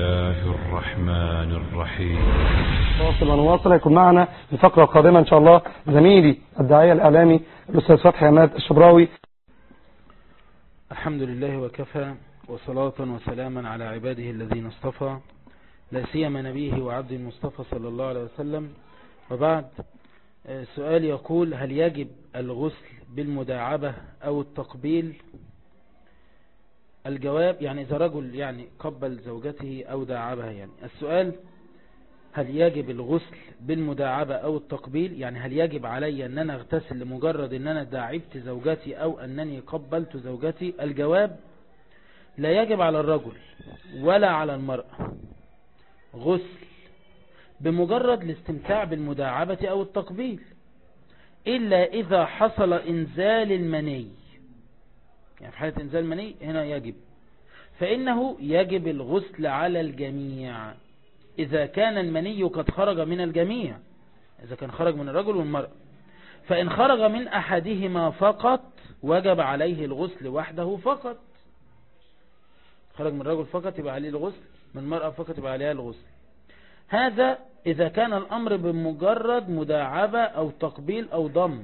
الله الرحمن الرحيم واصل ونواصل هيكون معنا في الفقرة القادمة إن شاء الله زميلي الداعية الإعلامي الأستاذ فتحي عماد الشبراوي الحمد لله وكفى وصلاة وسلاما على عباده الذين اصطفى لا سيما نبيه وعبد المصطفى صلى الله عليه وسلم وبعد سؤال يقول هل يجب الغسل بالمداعبة أو التقبيل الجواب يعني إذا رجل يعني قبل زوجته أو داعبها يعني السؤال هل يجب الغسل بالمداعبة أو التقبيل يعني هل يجب علي أن أنا أغتسل لمجرد أن أنا داعبت زوجتي أو أنني قبلت زوجتي الجواب لا يجب على الرجل ولا على المرأة غسل بمجرد الاستمتاع بالمداعبة أو التقبيل إلا إذا حصل إنزال المني يعني في حالة إنزال المني هنا يجب فإنه يجب الغسل على الجميع إذا كان المني قد خرج من الجميع إذا كان خرج من الرجل والمرأة فإن خرج من أحدهما فقط وجب عليه الغسل وحده فقط خرج من الرجل فقط يبقى عليه الغسل من المرأة فقط يبقى عليها الغسل هذا إذا كان الأمر بمجرد مداعبة أو تقبيل أو ضم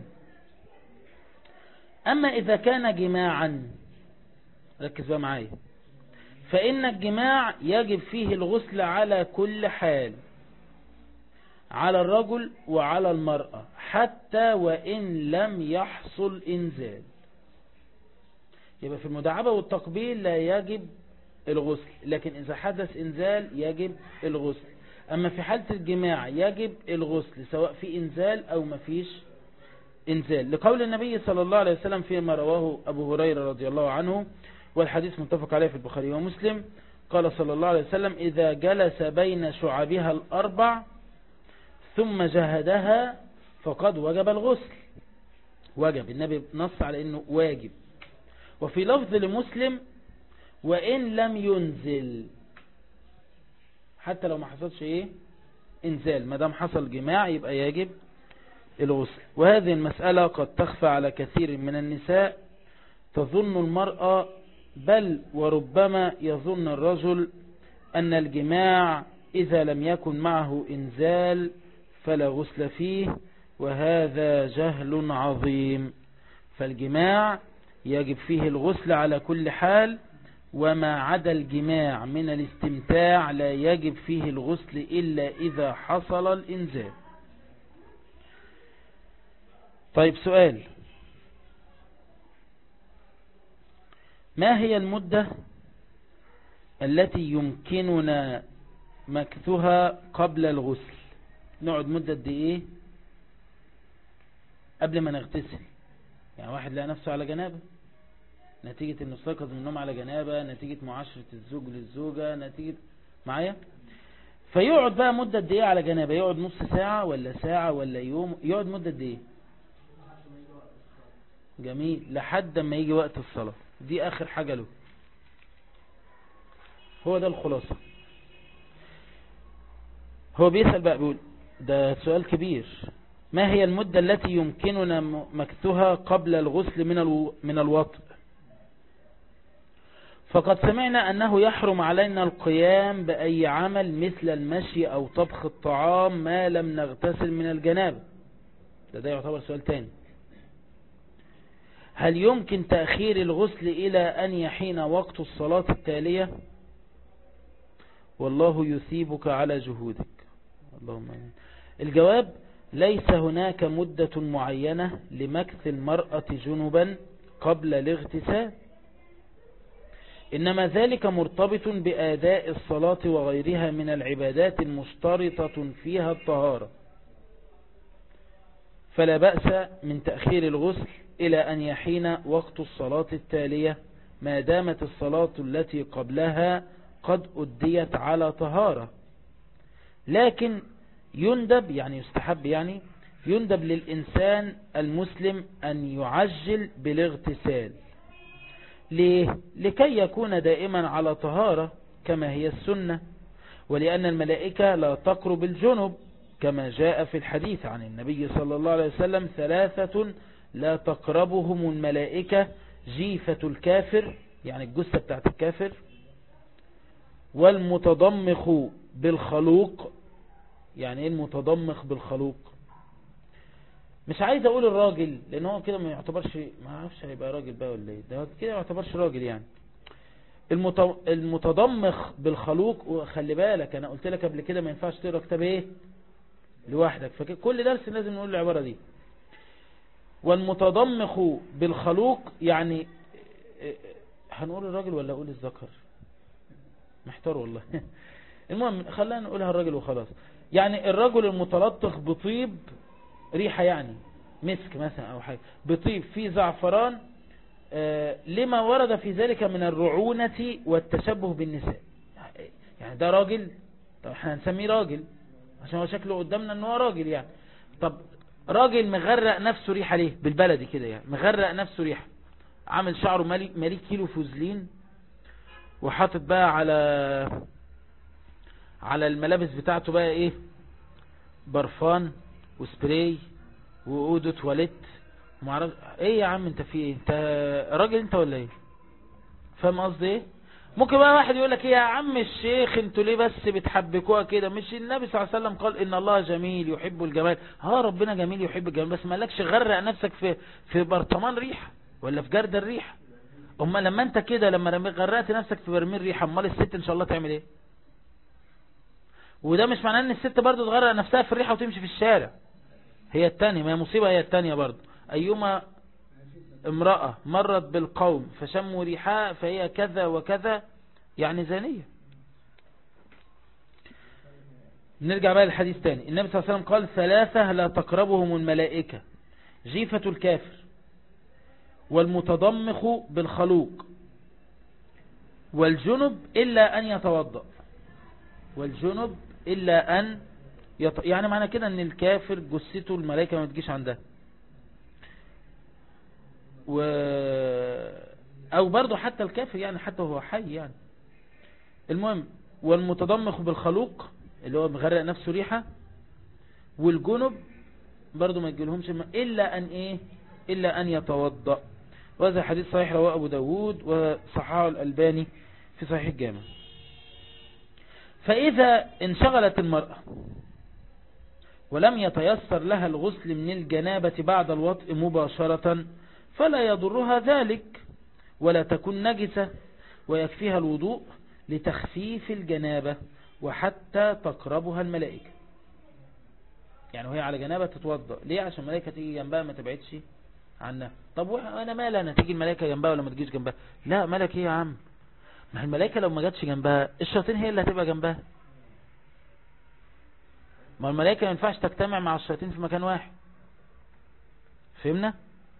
أما إذا كان جماعا ركز بقى معايا فإن الجماع يجب فيه الغسل على كل حال على الرجل وعلى المرأة حتى وإن لم يحصل إنزال يبقى في المداعبة والتقبيل لا يجب الغسل لكن إذا حدث إنزال يجب الغسل أما في حالة الجماع يجب الغسل سواء في إنزال أو ما فيش إنزال لقول النبي صلى الله عليه وسلم فيما رواه أبو هريرة رضي الله عنه والحديث متفق عليه في البخاري ومسلم قال صلى الله عليه وسلم إذا جلس بين شعبها الأربع ثم جهدها فقد وجب الغسل وجب النبي نص على أنه واجب وفي لفظ لمسلم وإن لم ينزل حتى لو ما حصلش ايه انزال ما دام حصل جماع يبقى يجب الغسل وهذه المسألة قد تخفى على كثير من النساء تظن المرأة بل وربما يظن الرجل أن الجماع إذا لم يكن معه إنزال فلا غسل فيه وهذا جهل عظيم فالجماع يجب فيه الغسل على كل حال وما عدا الجماع من الاستمتاع لا يجب فيه الغسل إلا إذا حصل الإنزال طيب سؤال ما هي المدة التي يمكننا مكثها قبل الغسل نقعد مدة دي ايه قبل ما نغتسل يعني واحد لقى نفسه على جنابه نتيجة انه استيقظ من النوم على جنابة نتيجة معاشرة الزوج للزوجة نتيجة معايا فيقعد بقى مدة قد ايه على جنابة يقعد نص ساعة ولا ساعة ولا يوم يقعد مدة قد ايه جميل لحد ما يجي وقت الصلاة دي اخر حاجة له هو ده الخلاصة هو بيسأل بقى بيقول ده سؤال كبير ما هي المدة التي يمكننا مكثها قبل الغسل من الو... من الوطء فقد سمعنا أنه يحرم علينا القيام بأي عمل مثل المشي أو طبخ الطعام ما لم نغتسل من الجنابة ده, ده يعتبر سؤال تاني هل يمكن تأخير الغسل إلى أن يحين وقت الصلاة التالية والله يثيبك على جهودك اللهم أمين الجواب ليس هناك مدة معينة لمكث المرأة جنبا قبل الاغتسال إنما ذلك مرتبط بآداء الصلاة وغيرها من العبادات المشترطة فيها الطهارة فلا بأس من تأخير الغسل إلى أن يحين وقت الصلاة التالية ما دامت الصلاة التي قبلها قد أديت على طهارة لكن يندب يعني يستحب يعني يندب للإنسان المسلم أن يعجل بالاغتسال ليه؟ لكي يكون دائما على طهارة كما هي السنة ولأن الملائكة لا تقرب الجنب كما جاء في الحديث عن النبي صلى الله عليه وسلم ثلاثة لا تقربهم الملائكة جيفة الكافر يعني الجثة بتاعت الكافر والمتضمخ بالخلوق يعني ايه المتضمخ بالخلوق مش عايز اقول الراجل لان هو كده ما يعتبرش ما اعرفش هيبقى راجل بقى ولا ايه ده كده ما يعتبرش راجل يعني المت- المتضمخ بالخلوق وخلي بالك انا قلت لك قبل كده ما ينفعش تقرا كتاب ايه لوحدك فكل درس لازم نقول العبارة دي والمتضمخ بالخلوق يعني هنقول الراجل ولا اقول الذكر محتار والله المهم خلينا نقولها الراجل وخلاص يعني الرجل المتلطخ بطيب ريحة يعني مسك مثلا او حاجة بطيب فيه زعفران آه، لما ورد في ذلك من الرعونة والتشبه بالنساء يعني ده راجل طب احنا هنسميه راجل عشان هو شكله قدامنا ان هو راجل يعني طب راجل مغرق نفسه ريحة ليه بالبلدي كده يعني مغرق نفسه ريحة عامل شعره مالي, مالي كيلو فوزلين وحاطط بقى على على الملابس بتاعته بقى ايه برفان وسبراي واودو تواليت معرف ايه يا عم انت في ايه انت راجل انت ولا ايه فاهم قصدي ايه ممكن بقى واحد يقول لك ايه يا عم الشيخ انتوا ليه بس بتحبكوها كده مش النبي صلى الله عليه وسلم قال ان الله جميل يحب الجمال ها ربنا جميل يحب الجمال بس ما قالكش غرق نفسك في في برطمان ريحه ولا في جرد الريحه اما لما انت كده لما رمي- غرقت نفسك في برميل ريحه امال الست ان شاء الله تعمل ايه وده مش معناه ان الست برضو تغرق نفسها في الريحه وتمشي في الشارع هي التانية ما هي مصيبة هي التانية برضو أيما امرأة مرت بالقوم فشموا ريحاء فهي كذا وكذا يعني زانية نرجع بقى للحديث تاني النبي صلى الله عليه وسلم قال ثلاثة لا تقربهم الملائكة جيفة الكافر والمتضمخ بالخلوق والجنب إلا أن يتوضأ والجنب إلا أن يط... يعني معنى كده ان الكافر جثته الملائكة ما تجيش عندها و... او برضو حتى الكافر يعني حتى هو حي يعني المهم والمتضمخ بالخلوق اللي هو مغرق نفسه ريحة والجنب برضو ما يجيلهمش الم- الا ان ايه الا ان يتوضأ وهذا حديث صحيح رواه ابو داود وصححه الالباني في صحيح الجامع فاذا انشغلت المرأة ولم يتيسر لها الغسل من الجنابة بعد الوطء مباشرة فلا يضرها ذلك ولا تكون نجسة ويكفيها الوضوء لتخفيف الجنابة وحتى تقربها الملائكة يعني وهي على جنابة تتوضأ ليه عشان الملائكة تيجي جنبها ما تبعدش عنها طب وانا مالي انا تيجي الملائكة جنبها ولا ما تجيش جنبها لا مالك ايه يا عم ما هي الملائكة لو ما جاتش جنبها الشياطين هي اللي هتبقى جنبها ما الملائكة ما ينفعش تجتمع مع الشياطين في مكان واحد فهمنا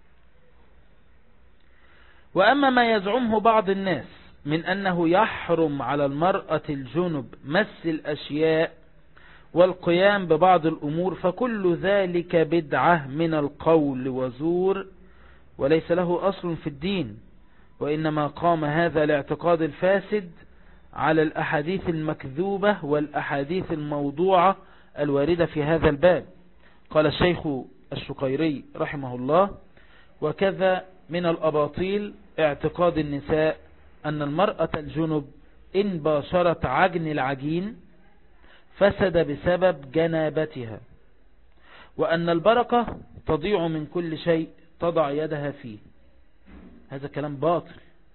وأما ما يزعمه بعض الناس من أنه يحرم على المرأة الجنب مس الأشياء والقيام ببعض الأمور فكل ذلك بدعة من القول وزور وليس له أصل في الدين وإنما قام هذا الاعتقاد الفاسد على الأحاديث المكذوبة والأحاديث الموضوعة الواردة في هذا الباب قال الشيخ الشقيري رحمه الله وكذا من الأباطيل اعتقاد النساء أن المرأة الجنب إن باشرت عجن العجين فسد بسبب جنابتها وأن البركة تضيع من كل شيء تضع يدها فيه هذا كلام باطل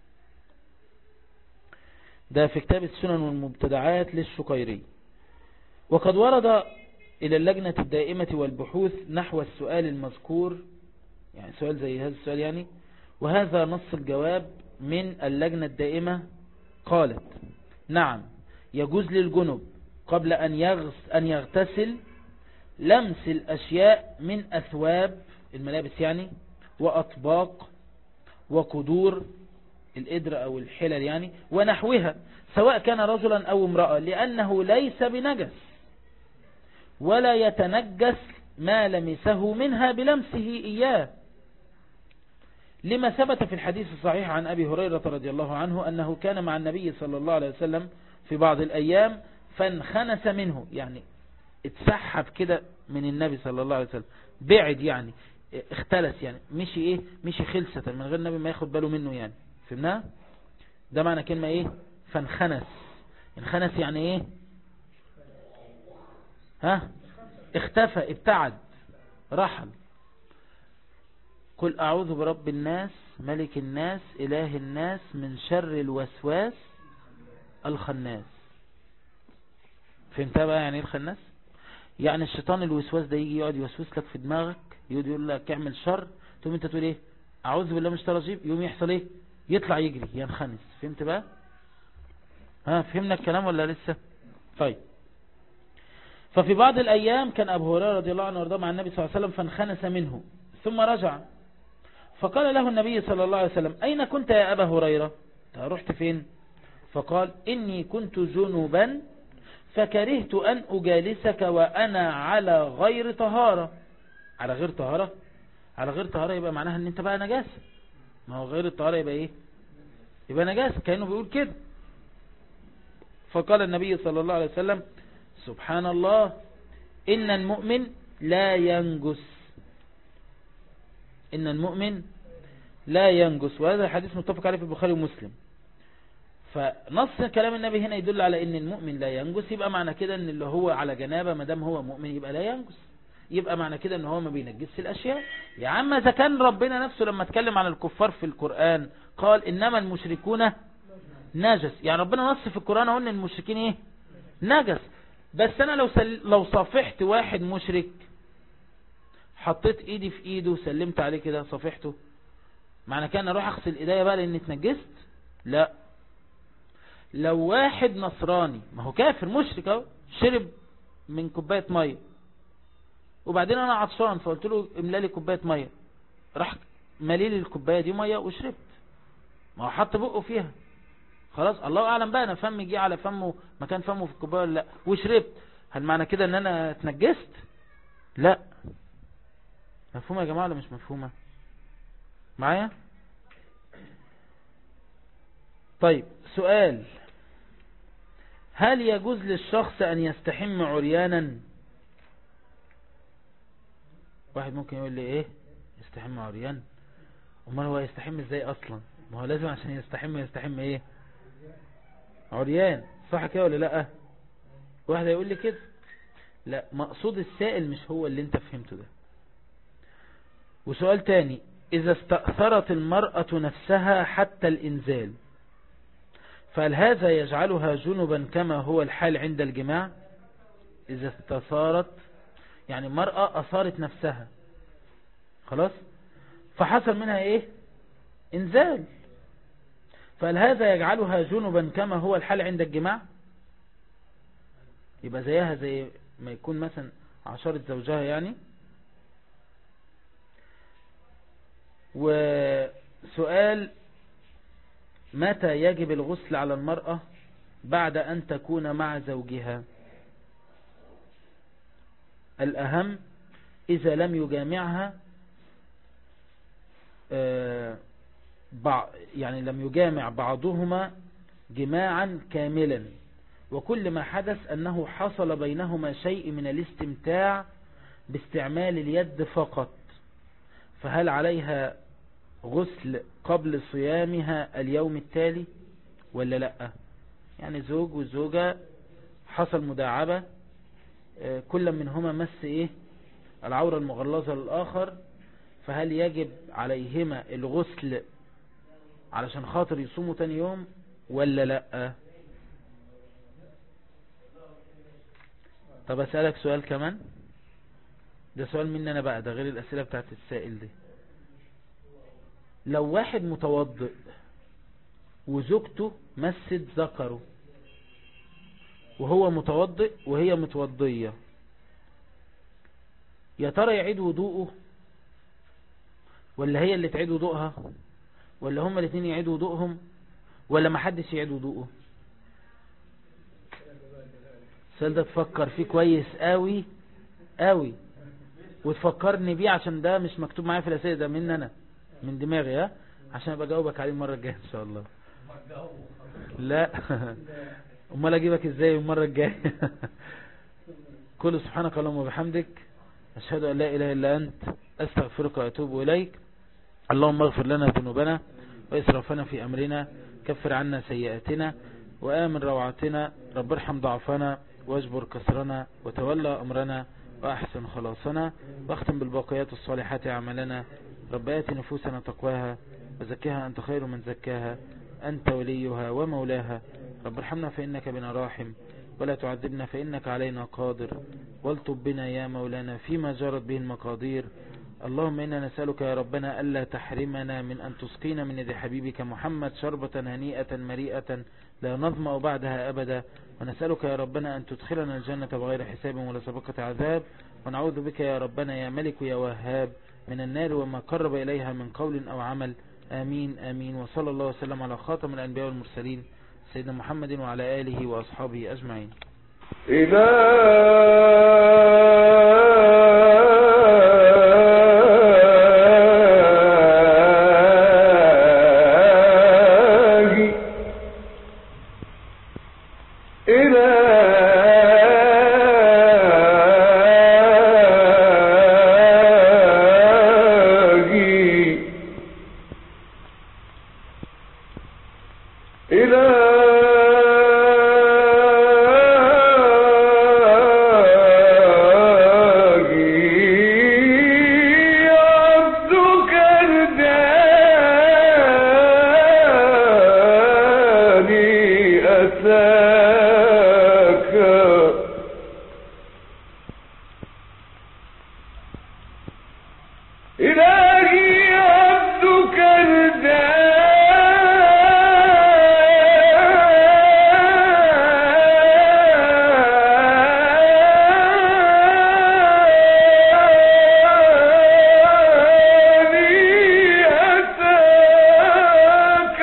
ده في كتاب السنن والمبتدعات للشقيري وقد ورد إلى اللجنة الدائمة والبحوث نحو السؤال المذكور يعني سؤال زي هذا السؤال يعني وهذا نص الجواب من اللجنة الدائمة قالت نعم يجوز للجنب قبل أن, يغس أن يغتسل لمس الأشياء من أثواب الملابس يعني وأطباق وقدور الإدر أو الحلل يعني ونحوها سواء كان رجلا أو امرأة لأنه ليس بنجس ولا يتنجس ما لمسه منها بلمسه إياه لما ثبت في الحديث الصحيح عن أبي هريرة رضي الله عنه أنه كان مع النبي صلى الله عليه وسلم في بعض الأيام فانخنس منه يعني اتسحب كده من النبي صلى الله عليه وسلم بعد يعني اختلس يعني مشي ايه مشي خلسة من غير النبي ما ياخد باله منه يعني فهمناها ده معنى كلمة ايه فانخنس انخنس يعني ايه ها اختفى ابتعد رحل قل أعوذ برب الناس ملك الناس إله الناس من شر الوسواس الخناس فهمتها بقى يعني ايه الخناس يعني الشيطان الوسواس ده يجي يقعد يوسوس لك في دماغك يقعد يقول لك اعمل شر تقوم انت تقول ايه اعوذ بالله من الشيطان الرجيم يقوم يحصل ايه يطلع يجري ينخنس فهمت بقى ها فهمنا الكلام ولا لسه طيب ففي بعض الأيام كان أبو هريرة رضي الله عنه وارضاه مع النبي صلى الله عليه وسلم فانخنس منه ثم رجع فقال له النبي صلى الله عليه وسلم أين كنت يا أبا هريرة رحت فين فقال إني كنت جنوبا فكرهت أن أجالسك وأنا على غير طهارة على غير طهارة على غير طهارة يبقى معناها أن أنت بقى نجاسة ما هو غير الطهارة يبقى إيه يبقى نجاسة كأنه بيقول كده فقال النبي صلى الله عليه وسلم سبحان الله إن المؤمن لا ينجس إن المؤمن لا ينجس وهذا الحديث متفق عليه في البخاري ومسلم فنص كلام النبي هنا يدل على ان المؤمن لا ينجس يبقى معنى كده ان اللي هو على جنابه ما دام هو مؤمن يبقى لا ينجس يبقى معنى كده ان هو ما بينجسش الاشياء يا عم اذا كان ربنا نفسه لما اتكلم عن الكفار في القرآن قال انما المشركون نجس يعني ربنا نص في القرآن قلنا المشركين ايه نجس بس انا لو سل... لو صافحت واحد مشرك حطيت ايدي في ايده وسلمت عليه كده صافحته معنى كان اروح اغسل ايديا بقى لاني اتنجست لا لو واحد نصراني ما هو كافر مشرك اهو شرب من كوبايه ميه وبعدين انا عطشان فقلت له املا لي كوبايه ميه راح مالي لي الكوبايه دي ميه وشربت ما هو حط بقه فيها خلاص الله اعلم بقى انا فمي جه على فمه مكان فمه في الكوبايه ولا لا وشربت هل معنى كده ان انا اتنجست لا مفهومه يا جماعه ولا مش مفهومه معايا طيب سؤال هل يجوز للشخص أن يستحم عريانا واحد ممكن يقول لي ايه يستحم عريان امال هو يستحم ازاي اصلا ما هو لازم عشان يستحم يستحم ايه عريان صح كده ولا لا واحد يقول لي كده لا مقصود السائل مش هو اللي انت فهمته ده وسؤال تاني اذا استأثرت المرأة نفسها حتى الانزال فهل هذا يجعلها جنبا كما هو الحال عند الجماع إذا استثارت يعني مرأة أثارت نفسها خلاص فحصل منها إيه إنزال فهل هذا يجعلها جنبا كما هو الحال عند الجماع يبقى زيها زي ما يكون مثلا عشرة زوجها يعني وسؤال متى يجب الغسل على المرأة بعد أن تكون مع زوجها الأهم إذا لم يجامعها يعني لم يجامع بعضهما جماعا كاملا وكل ما حدث أنه حصل بينهما شيء من الاستمتاع باستعمال اليد فقط فهل عليها غسل قبل صيامها اليوم التالي ولا لا يعني زوج وزوجة حصل مداعبة كل منهما مس ايه العورة المغلظة للآخر فهل يجب عليهما الغسل علشان خاطر يصوموا تاني يوم ولا لا طب أسألك سؤال كمان ده سؤال مني أنا بقى ده غير الأسئلة بتاعت السائل دي لو واحد متوضئ وزوجته مست ذكره وهو متوضئ وهي متوضية يا ترى يعيد وضوءه ولا هي اللي تعيد وضوءها ولا هما الاثنين يعيدوا وضوءهم ولا ما حدش يعيد وضوءه السؤال ده تفكر فيه كويس قوي قوي وتفكرني بيه عشان ده مش مكتوب معايا في الاسئله ده مني انا من دماغي ها عشان ابقى اجاوبك عليه المره الجايه ان شاء الله لا امال اجيبك ازاي المره الجايه كل سبحانك اللهم وبحمدك اشهد ان لا اله الا انت استغفرك واتوب اليك اللهم اغفر لنا ذنوبنا واسرافنا في امرنا كفر عنا سيئاتنا وآمن روعتنا رب ارحم ضعفنا واجبر كسرنا وتولى أمرنا وأحسن خلاصنا واختم بالباقيات الصالحات أعمالنا رب آت نفوسنا تقواها وزكها أنت خير من زكاها أنت وليها ومولاها رب ارحمنا فإنك بنا راحم ولا تعذبنا فإنك علينا قادر والطب بنا يا مولانا فيما جرت به المقادير اللهم إنا نسألك يا ربنا ألا تحرمنا من أن تسقينا من يد حبيبك محمد شربة هنيئة مريئة لا نظمأ بعدها أبدا ونسألك يا ربنا أن تدخلنا الجنة بغير حساب ولا سبقة عذاب ونعوذ بك يا ربنا يا ملك يا وهاب من النار وما قرب إليها من قول أو عمل آمين آمين وصلى الله وسلم على خاتم الأنبياء والمرسلين سيدنا محمد وعلى آله وأصحابه أجمعين إلهي إلهي إلهي عبدك الداني أتاك إلهي عبدك الداني أتاك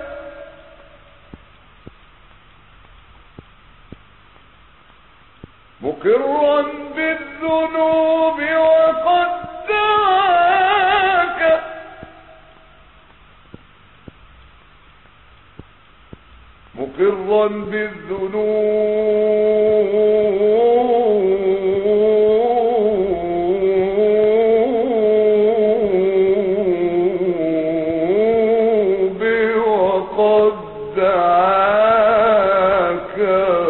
مقرا بالذنوب وقد دعاك مقرا بالذنوب وقد دعاك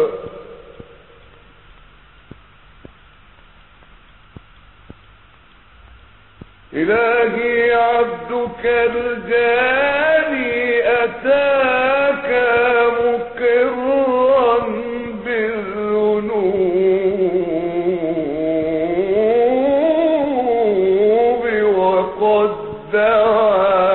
إلهي عبدك الجاني أتاك مقرا بالذنوب وقد دعاك